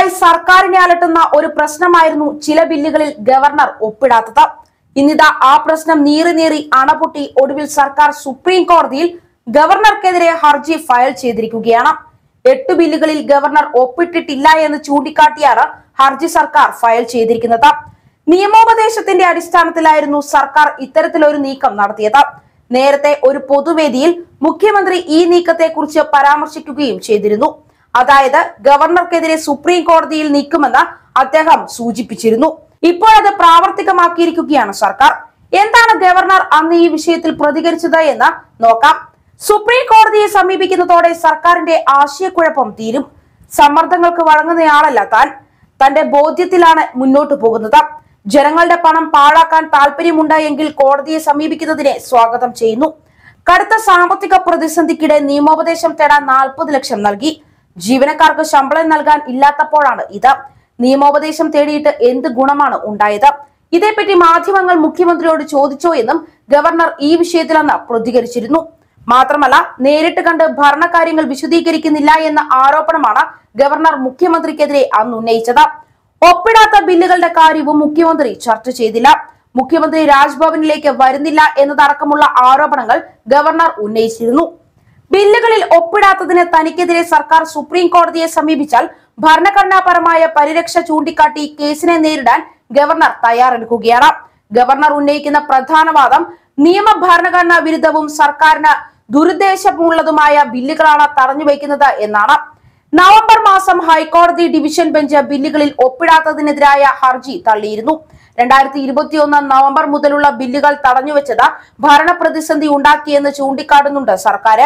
നാളുകളായി സർക്കാരിനെ അലട്ടുന്ന ഒരു പ്രശ്നമായിരുന്നു ചില ബില്ലുകളിൽ ഗവർണർ ഒപ്പിടാത്തത് ഇന്നിതാ ആ പ്രശ്നം നീറി നീറി അണപൊട്ടി ഒടുവിൽ സർക്കാർ സുപ്രീം കോടതിയിൽ ഗവർണർക്കെതിരെ ഹർജി ഫയൽ ചെയ്തിരിക്കുകയാണ് എട്ട് ബില്ലുകളിൽ ഗവർണർ ഒപ്പിട്ടിട്ടില്ല എന്ന് ചൂണ്ടിക്കാട്ടിയാണ് ഹർജി സർക്കാർ ഫയൽ ചെയ്തിരിക്കുന്നത് നിയമോപദേശത്തിന്റെ അടിസ്ഥാനത്തിലായിരുന്നു സർക്കാർ ഇത്തരത്തിലൊരു നീക്കം നടത്തിയത് നേരത്തെ ഒരു പൊതുവേദിയിൽ മുഖ്യമന്ത്രി ഈ നീക്കത്തെക്കുറിച്ച് പരാമർശിക്കുകയും ചെയ്തിരുന്നു അതായത് ഗവർണർക്കെതിരെ സുപ്രീം കോടതിയിൽ നീക്കുമെന്ന് അദ്ദേഹം സൂചിപ്പിച്ചിരുന്നു ഇപ്പോഴത് പ്രാവർത്തികമാക്കിയിരിക്കുകയാണ് സർക്കാർ എന്താണ് ഗവർണർ അന്ന് ഈ വിഷയത്തിൽ പ്രതികരിച്ചത് എന്ന് നോക്കാം സുപ്രീം കോടതിയെ സമീപിക്കുന്നതോടെ സർക്കാരിന്റെ ആശയക്കുഴപ്പം തീരും സമ്മർദ്ദങ്ങൾക്ക് വഴങ്ങുന്നയാളല്ല താൻ തന്റെ ബോധ്യത്തിലാണ് മുന്നോട്ട് പോകുന്നത് ജനങ്ങളുടെ പണം പാഴാക്കാൻ താല്പര്യമുണ്ട് എങ്കിൽ കോടതിയെ സമീപിക്കുന്നതിനെ സ്വാഗതം ചെയ്യുന്നു കടുത്ത സാമ്പത്തിക പ്രതിസന്ധിക്കിടെ നിയമോപദേശം തേടാൻ നാൽപ്പത് ലക്ഷം നൽകി ജീവനക്കാർക്ക് ശമ്പളം നൽകാൻ ഇല്ലാത്തപ്പോഴാണ് ഇത് നിയമോപദേശം തേടിയിട്ട് എന്ത് ഗുണമാണ് ഉണ്ടായത് ഇതേപ്പറ്റി മാധ്യമങ്ങൾ മുഖ്യമന്ത്രിയോട് ചോദിച്ചോ എന്നും ഗവർണർ ഈ വിഷയത്തിൽ അന്ന് പ്രതികരിച്ചിരുന്നു മാത്രമല്ല നേരിട്ട് കണ്ട് ഭരണകാര്യങ്ങൾ വിശദീകരിക്കുന്നില്ല എന്ന ആരോപണമാണ് ഗവർണർ മുഖ്യമന്ത്രിക്കെതിരെ അന്ന് ഉന്നയിച്ചത് ഒപ്പിടാത്ത ബില്ലുകളുടെ കാര്യവും മുഖ്യമന്ത്രി ചർച്ച ചെയ്തില്ല മുഖ്യമന്ത്രി രാജ്ഭവനിലേക്ക് വരുന്നില്ല എന്നതടക്കമുള്ള ആരോപണങ്ങൾ ഗവർണർ ഉന്നയിച്ചിരുന്നു ബില്ലുകളിൽ ഒപ്പിടാത്തതിന് തനിക്കെതിരെ സർക്കാർ സുപ്രീം കോടതിയെ സമീപിച്ചാൽ ഭരണഘടനാപരമായ പരിരക്ഷ ചൂണ്ടിക്കാട്ടി കേസിനെ നേരിടാൻ ഗവർണർ തയ്യാറെടുക്കുകയാണ് ഗവർണർ ഉന്നയിക്കുന്ന പ്രധാന വാദം നിയമ ഭരണഘടനാ വിരുദ്ധവും സർക്കാരിന് ദുരുദ്ദേശമുള്ളതുമായ ബില്ലുകളാണ് തടഞ്ഞുവെക്കുന്നത് എന്നാണ് നവംബർ മാസം ഹൈക്കോടതി ഡിവിഷൻ ബെഞ്ച് ബില്ലുകളിൽ ഒപ്പിടാത്തതിനെതിരായ ഹർജി തള്ളിയിരുന്നു രണ്ടായിരത്തി ഇരുപത്തിയൊന്ന് നവംബർ മുതലുള്ള ബില്ലുകൾ തടഞ്ഞുവെച്ചത് ഭരണപ്രതിസന്ധി ഉണ്ടാക്കിയെന്ന് ചൂണ്ടിക്കാട്ടുന്നുണ്ട് സർക്കാർ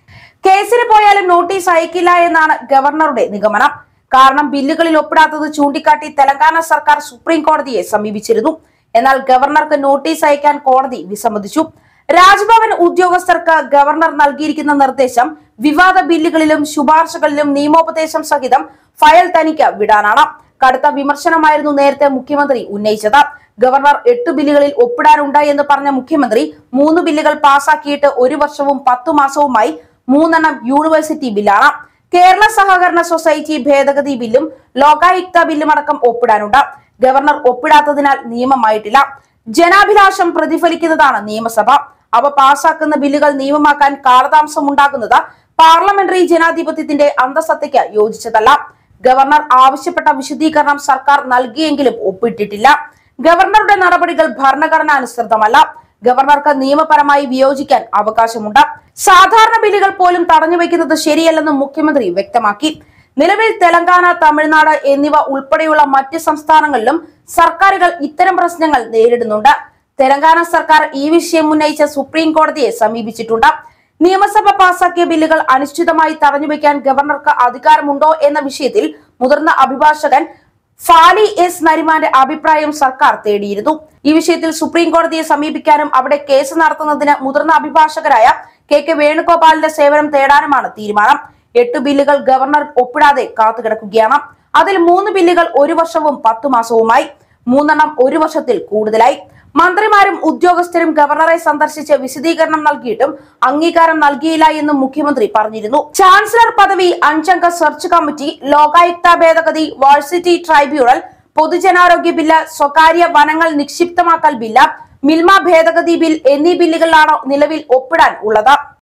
കേസിന് പോയാലും നോട്ടീസ് അയക്കില്ല എന്നാണ് ഗവർണറുടെ നിഗമനം കാരണം ബില്ലുകളിൽ ഒപ്പിടാത്തത് ചൂണ്ടിക്കാട്ടി തെലങ്കാന സർക്കാർ സുപ്രീം കോടതിയെ സമീപിച്ചിരുന്നു എന്നാൽ ഗവർണർക്ക് നോട്ടീസ് അയക്കാൻ കോടതി വിസമ്മതിച്ചു രാജ്ഭവൻ ഉദ്യോഗസ്ഥർക്ക് ഗവർണർ നൽകിയിരിക്കുന്ന നിർദ്ദേശം വിവാദ ബില്ലുകളിലും ശുപാർശകളിലും നിയമോപദേശം സഹിതം ഫയൽ തനിക്ക് വിടാനാണ് കടുത്ത വിമർശനമായിരുന്നു നേരത്തെ മുഖ്യമന്ത്രി ഉന്നയിച്ചത് ഗവർണർ എട്ട് ബില്ലുകളിൽ ഒപ്പിടാനുണ്ട് എന്ന് പറഞ്ഞ മുഖ്യമന്ത്രി മൂന്ന് ബില്ലുകൾ പാസാക്കിയിട്ട് ഒരു വർഷവും പത്തു മാസവുമായി മൂന്നെണ്ണം യൂണിവേഴ്സിറ്റി ബില്ലാണ് കേരള സഹകരണ സൊസൈറ്റി ഭേദഗതി ബില്ലും ലോകായുക്ത ബില്ലും അടക്കം ഒപ്പിടാനുണ്ട് ഗവർണർ ഒപ്പിടാത്തതിനാൽ നിയമമായിട്ടില്ല ജനാഭിലാഷം പ്രതിഫലിക്കുന്നതാണ് നിയമസഭ അവ പാസാക്കുന്ന ബില്ലുകൾ നിയമമാക്കാൻ കാലതാമസം ഉണ്ടാക്കുന്നത് പാർലമെന്ററി ജനാധിപത്യത്തിന്റെ അന്തസത്തയ്ക്ക് യോജിച്ചതല്ല ഗവർണർ ആവശ്യപ്പെട്ട വിശദീകരണം സർക്കാർ നൽകിയെങ്കിലും ഒപ്പിട്ടിട്ടില്ല ഗവർണറുടെ നടപടികൾ ഭരണഘടനാനുസൃതമല്ല ഗവർണർക്ക് നിയമപരമായി വിയോജിക്കാൻ അവകാശമുണ്ട് സാധാരണ ബില്ലുകൾ പോലും തടഞ്ഞു വെക്കുന്നത് ശരിയല്ലെന്നും മുഖ്യമന്ത്രി വ്യക്തമാക്കി നിലവിൽ തെലങ്കാന തമിഴ്നാട് എന്നിവ ഉൾപ്പെടെയുള്ള മറ്റ് സംസ്ഥാനങ്ങളിലും സർക്കാരുകൾ ഇത്തരം പ്രശ്നങ്ങൾ നേരിടുന്നുണ്ട് തെലങ്കാന സർക്കാർ ഈ വിഷയം ഉന്നയിച്ച സുപ്രീം കോടതിയെ സമീപിച്ചിട്ടുണ്ട് നിയമസഭ പാസാക്കിയ ബില്ലുകൾ അനിശ്ചിതമായി തടഞ്ഞുവെക്കാൻ ഗവർണർക്ക് അധികാരമുണ്ടോ എന്ന വിഷയത്തിൽ മുതിർന്ന അഭിഭാഷകൻ ഫാലി എസ് നരിമാന്റെ അഭിപ്രായം സർക്കാർ തേടിയിരുന്നു ഈ വിഷയത്തിൽ സുപ്രീം കോടതിയെ സമീപിക്കാനും അവിടെ കേസ് നടത്തുന്നതിന് മുതിർന്ന അഭിഭാഷകരായ കെ കെ വേണുഗോപാലിന്റെ സേവനം തേടാനുമാണ് തീരുമാനം എട്ട് ബില്ലുകൾ ഗവർണർ ഒപ്പിടാതെ കാത്തുകിടക്കുകയാണ് അതിൽ മൂന്ന് ബില്ലുകൾ ഒരു വർഷവും പത്തു മാസവുമായി മൂന്നെണ്ണം ഒരു വർഷത്തിൽ കൂടുതലായി മന്ത്രിമാരും ഉദ്യോഗസ്ഥരും ഗവർണറെ സന്ദർശിച്ച് വിശദീകരണം നൽകിയിട്ടും അംഗീകാരം നൽകിയില്ല എന്നും മുഖ്യമന്ത്രി പറഞ്ഞിരുന്നു ചാൻസലർ പദവി അഞ്ചംഗ സെർച്ച് കമ്മിറ്റി ലോകായുക്ത ഭേദഗതി വാഴ്സിറ്റി ട്രൈബ്യൂണൽ പൊതുജനാരോഗ്യ ബില്ല് സ്വകാര്യ വനങ്ങൾ നിക്ഷിപ്തമാക്കൽ ബില്ല് മിൽമ ഭേദഗതി ബിൽ എന്നീ ബില്ലുകളിലാണ് നിലവിൽ ഒപ്പിടാൻ ഉള്ളത്